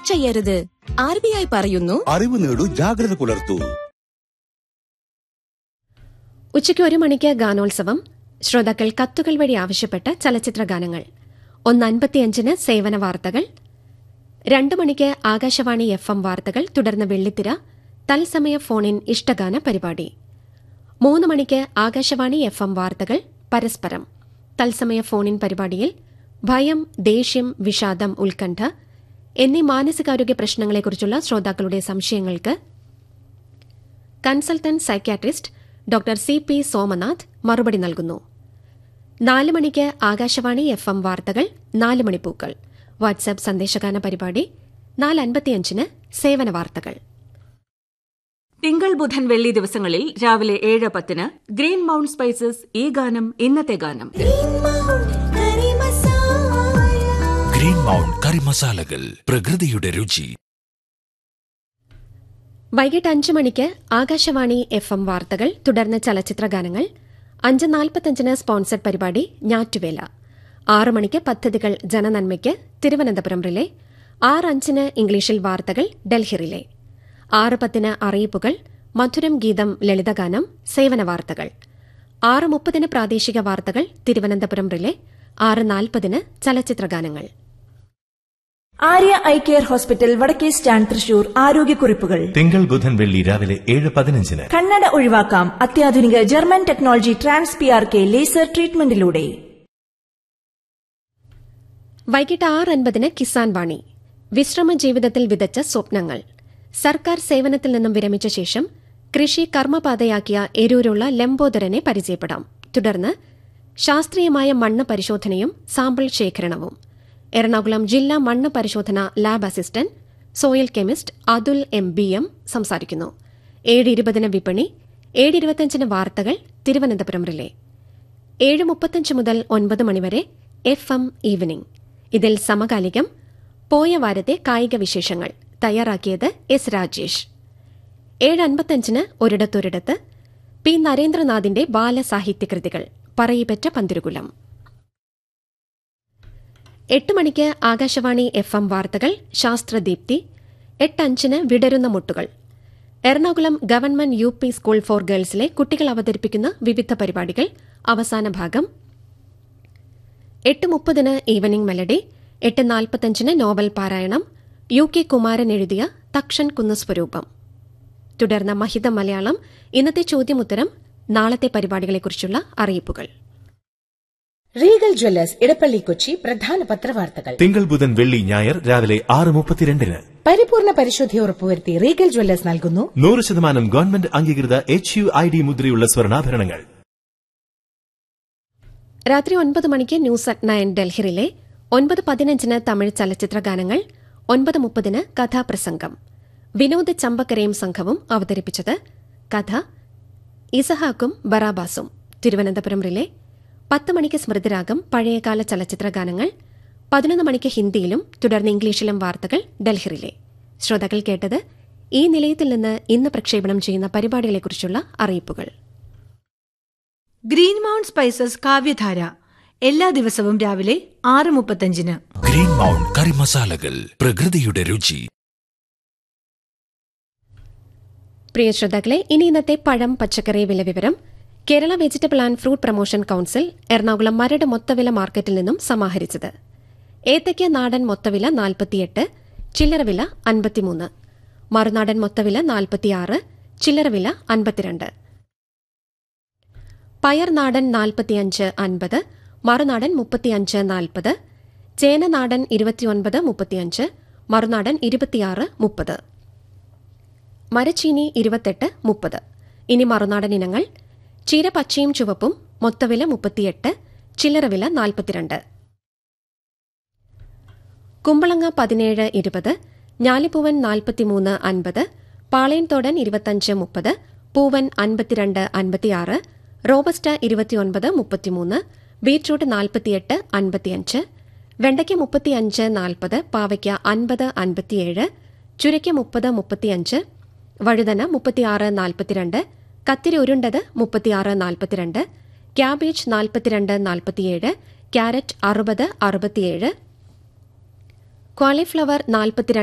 miss ചെയ്യരുത് R B I പറയുന്നു അറിവ് നേടൂ ജാഗ്രത പുലർത്തൂ ഉച്ചയ്ക്ക് ഒരു മണിക്ക് ഗാനോത്സവം ശ്രോതാക്കൾ കത്തുകൾ വഴി ആവശ്യപ്പെട്ട ചലച്ചിത്ര ഗാനങ്ങൾ ഒന്ന് അൻപത്തിയഞ്ചിന് സേവന വാർത്തകൾ രണ്ട് മണിക്ക് ആകാശവാണി എഫ് എം വാർത്തകൾ തുടർന്ന് വെള്ളിത്തിര തത്സമയ ഫോണിൻ ഇഷ്ടഗാന പരിപാടി മൂന്ന് മണിക്ക് ആകാശവാണി എഫ് എം വാർത്തകൾ പരസ്പരം തത്സമയ ഫോണിൻ പരിപാടിയിൽ ഭയം ദേഷ്യം വിഷാദം ഉത്കണ്ഠ എന്നീ മാനസികാരോഗ്യ പ്രശ്നങ്ങളെക്കുറിച്ചുള്ള ശ്രോതാക്കളുടെ സംശയങ്ങൾക്ക് consultant psychiatrist doctor C P Somanath മറുപടി നൽകുന്നു നാല് മണിക്ക് ആകാശവാണി എഫ് എം വാർത്തകൾ നാല് മണിപ്പൂക്കൾ വാട്സാപ്പ് സന്ദേശഗാന പരിപാടി നാല് അൻപത്തിയഞ്ചിന് സേവന വാർത്തകൾ തിങ്കൾ ബുധൻ വെള്ളി ദിവസങ്ങളിൽ രാവിലെ ഏഴ് പത്തിന് ഗ്രീൻ മൗണ്ട് സ്പൈസസ് ഈ ഗാനം ഇന്നത്തെ ഗാനം ഗ്രീൻ മൗണ്ട് കറി മസാലകൾ പ്രകൃതിയുടെ രുചി വൈകിട്ട് അഞ്ച് മണിക്ക് ആകാശവാണി എഫ് എം വാർത്തകൾ തുടർന്ന് ചലച്ചിത്ര ഗാനങ്ങൾ അഞ്ച് നാൽപ്പത്തഞ്ചിന് സ്പോൺസർഡ് പരിപാടി ഞാറ്റുവേല ആറ് മണിക്ക് പദ്ധതികൾ ജനനന്മയ്ക്ക് തിരുവനന്തപുരം റിലേ ആറ് അഞ്ചിന് ഇംഗ്ലീഷിൽ വാർത്തകൾ ഡൽഹി റിലേ ആറ് പത്തിന് അറിയിപ്പുകൾ മധുരം ഗീതം ലളിതഗാനം സേവന വാർത്തകൾ ആറ് മുപ്പതിന് പ്രാദേശിക വാർത്തകൾ തിരുവനന്തപുരം റിലേ ആറ് നാൽപ്പതിന് ചലച്ചിത്ര ഗാനങ്ങൾ ആര്യ ഐ കെയർ ഹോസ്പിറ്റൽ വടക്കേ സ്റ്റാൻഡ് തൃശൂർ ആരോഗ്യക്കുറിപ്പുകൾ തിങ്കൾ ബുധൻ വെള്ളി രാവിലെ ഏഴ് പതിനഞ്ചിന് കണ്ണട ഒഴിവാക്കാം അത്യാധുനിക German technology trans P R K laser ട്രീറ്റ്മെന്റിലൂടെ വൈകിട്ട് ആറ് അൻപതിന് കിസാൻ വാണി വിശ്രമ ജീവിതത്തിൽ വിതച്ച സ്വപ്നങ്ങൾ സർക്കാർ സേവനത്തിൽ നിന്നും വിരമിച്ച ശേഷം കൃഷി കർമ്മപാതയാക്കിയ എരൂരുള്ള ലംബോദരനെ പരിചയപ്പെടാം തുടർന്ന് ശാസ്ത്രീയമായ മണ്ണ് പരിശോധനയും സാമ്പിൾ ശേഖരണവും എറണാകുളം ജില്ലാ മണ്ണ് പരിശോധന lab assistant soil chemist Atul M B M സംസാരിക്കുന്നു ഏഴ് ഇരുപതിന് വിപണി ഏഴ് ഇരുപത്തിയഞ്ചിന് വാർത്തകൾ തിരുവനന്തപുരം റിലേ ഏഴ് മുപ്പത്തഞ്ച് മുതൽ ഒൻപത് മണിവരെ എഫ് എം ഈവനിംഗ് ഇതിൽ സമകാലികം പോയ വാരത്തെ കായിക വിശേഷങ്ങൾ തയ്യാറാക്കിയത് എസ് രാജേഷ് ഏഴ് അൻപത്തഞ്ചിന് ഒരിടത്തൊരിടത്ത് പി നരേന്ദ്രനാഥിന്റെ ബാലസാഹിത്യകൃതികൾ പറയിപ്പറ്റ പന്തിരുകുലം എട്ട് മണിക്ക് ആകാശവാണി എഫ് എം വാർത്തകൾ ശാസ്ത്രദീപ്തി എട്ടഞ്ചിന് വിടരുന്ന മുട്ടുകൾ Ernakulam government U P school for ഗേൾസിലെ കുട്ടികൾ അവതരിപ്പിക്കുന്ന വിവിധ പരിപാടികൾ അവസാന ഭാഗം എട്ട് മുപ്പതിന് ഈവനിംഗ് മെലഡി എട്ട് നാൽപ്പത്തഞ്ചിന് നോവൽ പാരായണം യു കെ കുമാരൻ എഴുതിയ തക്ഷൻ കുന്ന് സ്വരൂപം തുടർന്ന് മഹിത മലയാളം ഇന്നത്തെ ചോദ്യമുത്തരം നാളത്തെ പരിപാടികളെക്കുറിച്ചുള്ള അറിയിപ്പുകൾ റീഗൽ ജ്വല്ലേഴ്സ് ഇടപ്പള്ളി കൊച്ചി പ്രധാന പത്രവാർത്തകൾ തിങ്കൾ ബുധൻ വെള്ളി ഞായർ രാവിലെ ആറ് മുപ്പത്തിരണ്ടിന് പരിപൂർണ പരിശുദ്ധി ഉറപ്പുവരുത്തി റീഗൽ ജ്വല്ലേഴ്സ് നൽകുന്നു നൂറ് ശതമാനം ഗവൺമെന്റ് അംഗീകൃത എച്ച് യു ഐ ഡി മുദ്രയുള്ള സ്വർണ്ണാഭരണങ്ങൾ രാത്രി ഒൻപത് മണിക്ക് ന്യൂസ് അറ്റ് നയൻ ഡൽഹിയിലെ ഒൻപത് പതിനഞ്ചിന് തമിഴ് ചലച്ചിത്ര ഗാനങ്ങൾ ഒൻപത് മുപ്പതിന് കഥാപ്രസംഗം വിനോദ് ചമ്പക്കരയും സംഘവും അവതരിപ്പിച്ചത് കഥ ഇസഹാക്കും ബറാബാസും തിരുവനന്തപുരം റിലേ പത്ത് മണിക്ക് സ്മൃതിരാഗം പഴയകാല ചലച്ചിത്ര ഗാനങ്ങൾ പതിനൊന്ന് മണിക്ക് ഹിന്ദിയിലും തുടർന്ന് ഇംഗ്ലീഷിലും വാർത്തകൾ ഡൽഹിയിലെ ശ്രോതാക്കൾ കേട്ടത് ഈ നിലയത്തിൽ നിന്ന് ഇന്ന് പ്രക്ഷേപണം ചെയ്യുന്ന പരിപാടികളെക്കുറിച്ചുള്ള അറിയിപ്പുകൾ ഗ്രീൻ മൗണ്ട് സ്പൈസസ് കാവ്യധാര എല്ലാ ദിവസവും രാവിലെ ആറ് മുപ്പത്തഞ്ചിന് ഗ്രീൻ മൗണ്ട് കറി മസാലകൾ പ്രകൃതിയുടെ രുചി പ്രിയ ശ്രോതാക്കളെ ഇനി ഇന്നത്തെ പഴം പച്ചക്കറി വില വിവരം Kerala vegetable and fruit promotion council Ernakulam Maradu മൊത്തവില മാർക്കറ്റിൽ നിന്നും സമാഹരിച്ചത് ഏത്തയ്ക്ക നാടൻ മൊത്തവില നാൽപ്പത്തിയെട്ട് ചില്ലറ വില അൻപത്തിമൂന്ന് മറുനാടൻ മൊത്തവില നാൽപ്പത്തിയാറ് ചില്ലറ വില അൻപത്തിരണ്ട് പയർ നാടൻ നാൽപ്പത്തിയഞ്ച് അൻപത് മറുനാടൻ മുപ്പത്തിയഞ്ച് നാൽപ്പത് ചേന നാടൻ ഇരുപത്തിയൊൻപത് മുപ്പത്തിയഞ്ച് മറുനാടൻ ഇരുപത്തിയാറ് മുപ്പത് മരച്ചീനി ഇരുപത്തെട്ട് മുപ്പത് ഇനി മറുനാടൻ ഇനങ്ങൾ ചീര പച്ചയും ചുവപ്പും മൊത്തവില മുപ്പത്തിയെട്ട് ചില്ലറ വില നാൽപ്പത്തിരണ്ട് കുമ്പളങ്ങ പതിനേഴ് ഇരുപത് ഞാലിപ്പൂവൻ നാൽപ്പത്തിമൂന്ന് അൻപത് പാളയംതോടൻ ഇരുപത്തഞ്ച് മുപ്പത് പൂവൻ അൻപത്തിരണ്ട് അൻപത്തിയാറ് റോബസ്റ്റ ഇരുപത്തിയൊൻപത് മുപ്പത്തിമൂന്ന് ബീറ്റ്റൂട്ട് നാൽപ്പത്തിയെട്ട് അൻപത്തിയഞ്ച് വെണ്ടയ്ക്ക് മുപ്പത്തിയഞ്ച് നാൽപ്പത് പാവയ്ക്ക് അൻപത് അൻപത്തിയേഴ് ചുരയ്ക്ക് മുപ്പത് മുപ്പത്തിയഞ്ച് വഴുതന മുപ്പത്തിയാറ് നാൽപ്പത്തിരണ്ട് കത്തിരി ഉരുണ്ടത് മുപ്പത്തിയാറ് നാൽപ്പത്തിരണ്ട് ക്യാബേജ് നാൽപ്പത്തിരണ്ട് നാൽപ്പത്തിയേഴ് ക്യാരറ്റ് അറുപത് അറുപത്തിയേഴ് കോളിഫ്ലവർ നാൽപ്പത്തിരണ്ട്